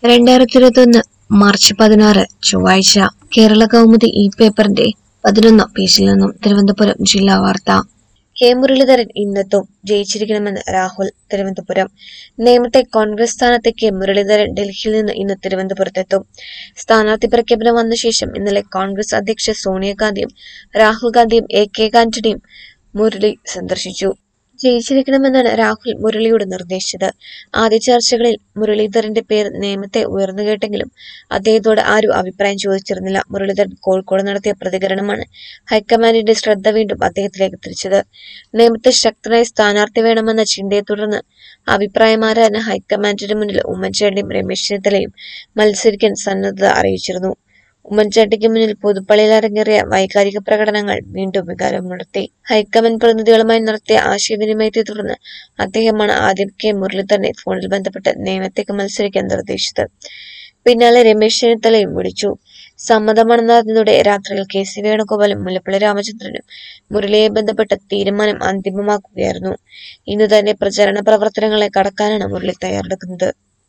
രണ്ടായിരത്തി ഇരുപത്തൊന്ന് മാർച്ച് പതിനാറ് ചൊവ്വാഴ്ച കേരള കൗമുദി ഈ പേപ്പറിന്റെ പതിനൊന്നാം പേജിൽ നിന്നും തിരുവനന്തപുരം ജില്ലാ വാർത്ത കെ മുരളീധരൻ ഇന്നെത്തും ജയിച്ചിരിക്കണമെന്ന് രാഹുൽ തിരുവനന്തപുരം നേമത്തെ കോൺഗ്രസ് സ്ഥാനത്ത് കെ മുരളീധരൻ ഡൽഹിയിൽ നിന്ന് ഇന്ന് തിരുവനന്തപുരത്തെത്തും സ്ഥാനാർത്ഥി പ്രഖ്യാപനം വന്ന ശേഷം ഇന്നലെ കോൺഗ്രസ് അധ്യക്ഷ സോണിയാഗാന്ധിയും രാഹുൽ ഗാന്ധിയും എ കെ ആന്റണിയും മുരളി സന്ദർശിച്ചു ജയിച്ചിരിക്കണമെന്നാണ് രാഹുൽ മുരളിയോട് നിർദ്ദേശിച്ചത് ആദ്യ ചർച്ചകളിൽ മുരളീധരന്റെ പേര് നേമത്തെ ഉയർന്നുകേട്ടെങ്കിലും അദ്ദേഹത്തോട് ആരും അഭിപ്രായം ചോദിച്ചിരുന്നില്ല മുരളീധരൻ കോഴിക്കോട് നടത്തിയ പ്രതികരണമാണ് ഹൈക്കമാൻഡിന്റെ ശ്രദ്ധ വീണ്ടും അദ്ദേഹത്തിലേക്ക് തിരിച്ചത് നേമത്തെ ശക്തനായ സ്ഥാനാർത്ഥി വേണമെന്ന ചിന്തയെ തുടർന്ന് അഭിപ്രായമാരാന് ഹൈക്കമാൻഡിന് മുന്നിൽ ഉമ്മൻചാണ്ടിയും രമേശ് ചെന്നിത്തലയും മത്സരിക്കാൻ സന്നദ്ധത അറിയിച്ചിരുന്നു ഉമ്മൻചാണ്ടിക്ക് മുന്നിൽ പുതുപ്പള്ളിയിൽ അരങ്ങേറിയ വൈകാരിക പ്രകടനങ്ങൾ വീണ്ടും വികാരമുണർത്തി ഹൈക്കമാൻഡ് പ്രതിനിധികളുമായി നടത്തിയ ആശയവിനിമയത്തെ തുടർന്ന് അദ്ദേഹമാണ് ആദ്യം കെ മുരളീധരനെ ഫോണിൽ ബന്ധപ്പെട്ട് നിയമത്തേക്ക് മത്സരിക്കാൻ നിർദ്ദേശിച്ചത് പിന്നാലെ രമേശ് ചെന്നിത്തലയും വിളിച്ചു സമ്മതമാണെന്നറിഞ്ഞതോടെ രാത്രിയിൽ കെ സി വേണുഗോപാലും മുല്ലപ്പള്ളി രാമചന്ദ്രനും മുരളിയെ ബന്ധപ്പെട്ട തീരുമാനം അന്തിമമാക്കുകയായിരുന്നു ഇന്ന് തന്നെ പ്രചാരണ പ്രവർത്തനങ്ങളെ കടക്കാനാണ് മുരളി തയ്യാറെടുക്കുന്നത്